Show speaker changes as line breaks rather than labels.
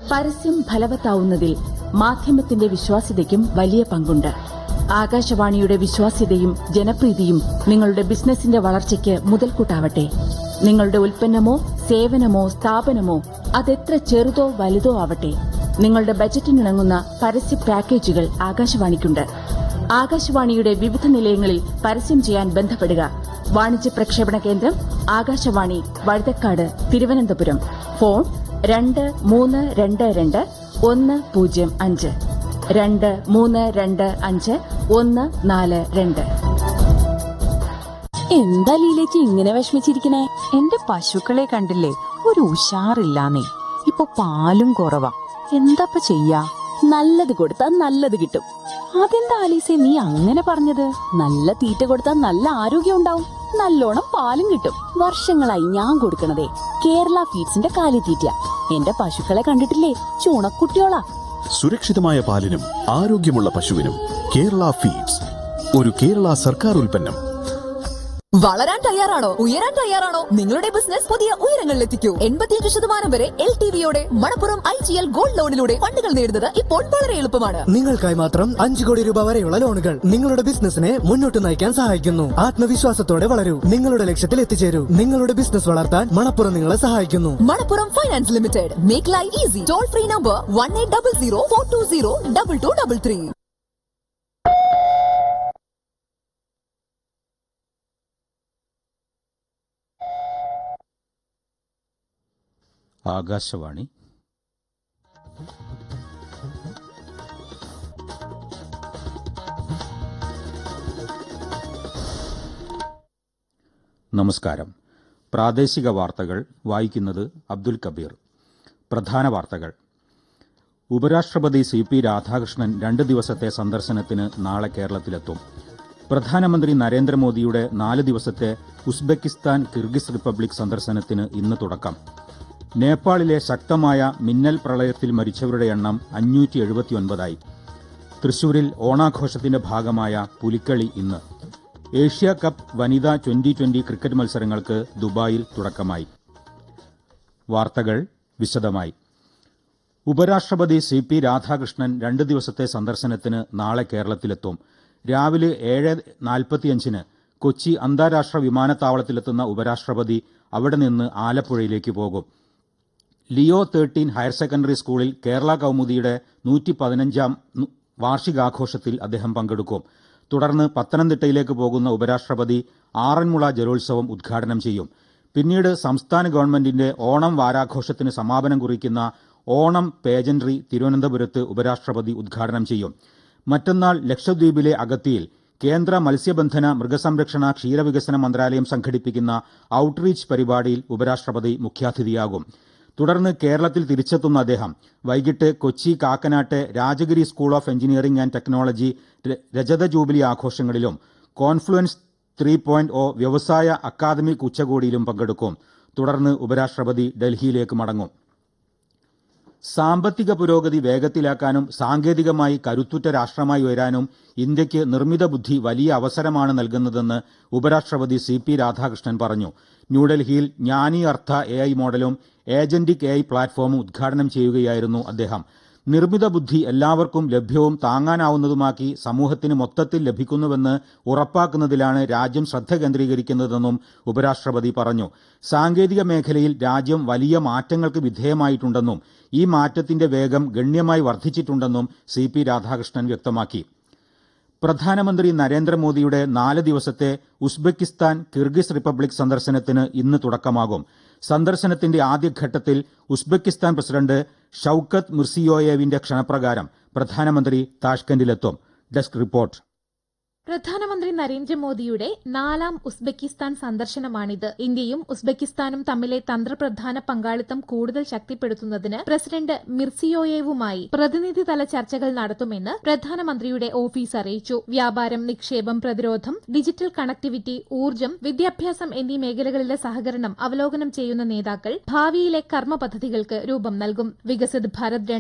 പരസ്യം ഫലവത്താവുന്നതിൽ മാധ്യമത്തിന്റെ വിശ്വാസ്യതയ്ക്കും വലിയ പങ്കുണ്ട് ആകാശവാണിയുടെ വിശ്വാസ്യതയും ജനപ്രീതിയും നിങ്ങളുടെ ബിസിനസിന്റെ വളർച്ചയ്ക്ക് മുതൽക്കൂട്ടാവട്ടെ നിങ്ങളുടെ ഉൽപ്പന്നമോ സേവനമോ സ്ഥാപനമോ അതെത്ര ചെറുതോ വലുതോ ആവട്ടെ നിങ്ങളുടെ ബജറ്റിനിണങ്ങുന്ന പരസ്യ പാക്കേജുകൾ ആകാശവാണിക്കുണ്ട് ആകാശവാണിയുടെ വിവിധ നിലയങ്ങളിൽ പരസ്യം ചെയ്യാൻ ബന്ധപ്പെടുക വാണിജ്യ പ്രക്ഷേപണ കേന്ദ്രം ആകാശവാണി വഴുതക്കാട് തിരുവനന്തപുരം ഫോൺ രണ്ട് മൂന്ന് രണ്ട് രണ്ട് ഒന്ന് പൂജ്യം അഞ്ച് രണ്ട് മൂന്ന് രണ്ട് അഞ്ച് ഒന്ന് നാല് രണ്ട്
എന്താ ലീലേച്ചി ഇങ്ങനെ വിഷമിച്ചിരിക്കണേ എന്റെ പശുക്കളെ കണ്ടില്ലേ ഒരു ഉഷാറില്ലാന്നേ ഇപ്പൊ പാലും കുറവാ എന്താപ്പ ചെയ്യാ നല്ലത് കൊടുത്താൽ നല്ലത് കിട്ടും അതെന്താ ആലീസെ നീ അങ്ങനെ പറഞ്ഞത് നല്ല തീറ്റ കൊടുത്താൽ നല്ല ആരോഗ്യം ഉണ്ടാവും നല്ലോണം പാലും കിട്ടും വർഷങ്ങളായി ഞാൻ കൊടുക്കണതേ കേരള ഫീഡ്സിന്റെ കാലിത്തീറ്റ എന്റെ പശുക്കളെ കണ്ടിട്ടില്ലേ ചൂണക്കുട്ടിയോളാ
സുരക്ഷിതമായ പാലിനും ആരോഗ്യമുള്ള പശുവിനും കേരള ഫീഡ്സ് ഒരു കേരള സർക്കാർ ഉൽപ്പന്നം
വളരാൻ തയ്യാറാണോ ഉയരാൻ തയ്യാറാണോ നിങ്ങളുടെ ബിസിനസ് പുതിയ ഉയരങ്ങളിലെത്തിക്കൂ എൺപത്തിയഞ്ച് ശതമാനം വരെ എൽ ടി വിയോടെ Manappuram I G L gold ലോണിലൂടെ ഫണ്ടുകൾ നേടുന്നത് ഇപ്പോൾ വളരെ എളുപ്പമാണ്
നിങ്ങൾക്കായി മാത്രം അഞ്ചു കോടി രൂപ വരെയുള്ള ലോണുകൾ നിങ്ങളുടെ ബിസിനസിനെ മുന്നോട്ട് നയിക്കാൻ സഹായിക്കുന്നു ആത്മവിശ്വാസത്തോടെ വളരൂ നിങ്ങളുടെ ലക്ഷ്യത്തിൽ എത്തിച്ചേരൂ നിങ്ങളുടെ ബിസിനസ് വളർത്താൻ മണപ്പുറം നിങ്ങളെ സഹായിക്കുന്നു
Manappuram finance limited make life easy toll free number one eight double zero four two zero double two double three
Akashvani നമസ്കാരം പ്രാദേശിക വാർത്തകൾ വായിക്കുന്നത് അബ്ദുൽ കബീർ പ്രധാന വാർത്തകൾ ഉപരാഷ്ട്രപതി സി പി രാധാകൃഷ്ണൻ രണ്ട് ദിവസത്തെ സന്ദർശനത്തിന് നാളെ കേരളത്തിലെത്തും പ്രധാനമന്ത്രി നരേന്ദ്രമോദിയുടെ നാല് ദിവസത്തെ ഉസ്ബെക്കിസ്ഥാൻ കിർഗിസ് റിപ്പബ്ലിക് സന്ദർശനത്തിന് ഇന്ന് തുടക്കം നേപ്പാളിലെ ശക്തമായ മിന്നൽ പ്രളയത്തിൽ മരിച്ചവരുടെ എണ്ണം അഞ്ഞൂറ്റി എഴുപത്തിയൊൻപതായി തൃശൂരിൽ ഓണാഘോഷത്തിന്റെ ഭാഗമായ പുലിക്കളി ഇന്ന് ഏഷ്യ കപ്പ് വനിതാ ട്വന്റി ട്വന്റി ക്രിക്കറ്റ് മത്സരങ്ങൾക്ക് ദുബായിൽ തുടക്കമായി വാർത്തകൾ വിശദമായി ഉപരാഷ്ട്രപതി സി പി രാധാകൃഷ്ണൻ രണ്ട് ദിവസത്തെ സന്ദർശനത്തിന് നാളെ കേരളത്തിലെത്തും രാവിലെ ഏഴ് നാൽപ്പത്തിയഞ്ചിന് കൊച്ചി അന്താരാഷ്ട്ര വിമാനത്താവളത്തിലെത്തുന്ന ഉപരാഷ്ട്രപതി അവിടെ നിന്ന് ആലപ്പുഴയിലേക്ക് പോകും ലിയോ തേർട്ടീൻ ഹയർ സെക്കൻഡറി സ്കൂളിൽ കേരള കൗമുദിയുടെ നൂറ്റി പതിനഞ്ചാം വാർഷികാഘോഷത്തിൽ അദ്ദേഹം പങ്കെടുക്കും തുടർന്ന് പത്തനംതിട്ടയിലേക്ക് പോകുന്ന ഉപരാഷ്ട്രപതി ആറന്മുള ജലോത്സവം ഉദ്ഘാടനം ചെയ്യും പിന്നീട് സംസ്ഥാന ഗവൺമെന്റിന്റെ ഓണം വാരാഘോഷത്തിന് സമാപനം കുറിക്കുന്ന ഓണം പേജൻട്രി തിരുവനന്തപുരത്ത് ഉപരാഷ്ട്രപതി ഉദ്ഘാടനം ചെയ്യും മറ്റന്നാൾ ലക്ഷദ്വീപിലെ അഗത്തിയിൽ കേന്ദ്ര മത്സ്യബന്ധന മൃഗസംരക്ഷണ ക്ഷീരവികസന മന്ത്രാലയം സംഘടിപ്പിക്കുന്ന ഔട്ട്റീച്ച് പരിപാടിയിൽ ഉപരാഷ്ട്രപതി മുഖ്യാതിഥിയാകും തുടർന്ന് കേരളത്തിൽ തിരിച്ചെത്തുന്ന അദ്ദേഹം വൈകിട്ട് കൊച്ചി കാക്കനാട്ടെ Rajagiri school of engineering and technology ര- രജത ജൂബിലി ആഘോഷങ്ങളിലും കോൺഫ്ലുവൻസ് ത്രീ പോയിന്റ് ഒ വ്യവസായ അക്കാദമിക് ഉച്ചകോടിയിലും പങ്കെടുക്കും തുടർന്ന് ഉപരാഷ്ട്രപതി ഡൽഹിയിലേക്ക് മടങ്ങും സാമ്പത്തിക പുരോഗതി വേഗത്തിലാക്കാനും സാങ്കേതികമായി കരുത്തുറ്റ രാഷ്ട്രമായി ഉയരാനും ഇന്ത്യയ്ക്ക് നിർമ്മിത ബുദ്ധി വലിയ അവസരമാണ് നൽകുന്നതെന്ന് ഉപരാഷ്ട്രപതി സി പി രാധാകൃഷ്ണൻ പറഞ്ഞു ന്യൂഡൽഹിയിൽ ജ്ഞാനി അർത്ഥ എ ഐ മോഡലും ഏജന്റിക് എ ഐ പ്ലാറ്റ്ഫോമും ഉദ്ഘാടനം ചെയ്യുകയായിരുന്നു അദ്ദേഹം നിർമ്മിത ബുദ്ധി എല്ലാവർക്കും ലഭ്യവും താങ്ങാനാവുന്നതുമാക്കി സമൂഹത്തിന് മൊത്തത്തിൽ ലഭിക്കുന്നുവെന്ന് ഉറപ്പാക്കുന്നതിലാണ് രാജ്യം ശ്രദ്ധ കേന്ദ്രീകരിക്കുന്നതെന്നും ഉപരാഷ്ട്രപതി പറഞ്ഞു സാങ്കേതിക മേഖലയിൽ രാജ്യം വലിയ മാറ്റങ്ങൾക്ക് വിധേയമായിട്ടുണ്ടെന്നും ഈ മാറ്റത്തിന്റെ വേഗം ഗണ്യമായി വർദ്ധിച്ചിട്ടുണ്ടെന്നും സി പി രാധാകൃഷ്ണൻ വ്യക്തമാക്കി പ്രധാനമന്ത്രി നരേന്ദ്രമോദിയുടെ നാല് ദിവസത്തെ ഉസ്ബെക്കിസ്ഥാൻ കിർഗിസ് റിപ്പബ്ലിക് സന്ദർശനത്തിന് ഇന്ന് തുടക്കമാകും സന്ദർശനത്തിന്റെ ആദ്യഘട്ടത്തിൽ ഉസ്ബെക്കിസ്ഥാൻ പ്രസിഡന്റ് ഷൌക്കത്ത് മിർസിയോയേവിന്റെ ക്ഷണപ്രകാരം പ്രധാനമന്ത്രി താഷ്കന്റിലെത്തും ഡെസ്ക് റിപ്പോർട്ട്
പ്രധാനമന്ത്രി നരേന്ദ്രമോദിയുടെ നാലാം ഉസ്ബെക്കിസ്ഥാൻ സന്ദർശനമാണിത് ഇന്ത്യയും ഉസ്ബെക്കിസ്ഥാനും തമ്മിലെ തന്ത്രപ്രധാന പങ്കാളിത്തം കൂടുതൽ ശക്തിപ്പെടുത്തുന്നതിന് പ്രസിഡന്റ് മിർസിയോയേവുമായി പ്രതിനിധിതല ചർച്ചകൾ നടത്തുമെന്ന് പ്രധാനമന്ത്രിയുടെ ഓഫീസ് അറിയിച്ചു വ്യാപാരം നിക്ഷേപം പ്രതിരോധം ഡിജിറ്റൽ കണക്ടിവിറ്റി ഊർജ്ജം വിദ്യാഭ്യാസം എന്നീ മേഖലകളിലെ സഹകരണം അവലോകനം ചെയ്യുന്ന നേതാക്കൾ ഭാവിയിലെ കർമ്മ പദ്ധതികൾക്ക് രൂപം നൽകും വികസിത് ഭാരത്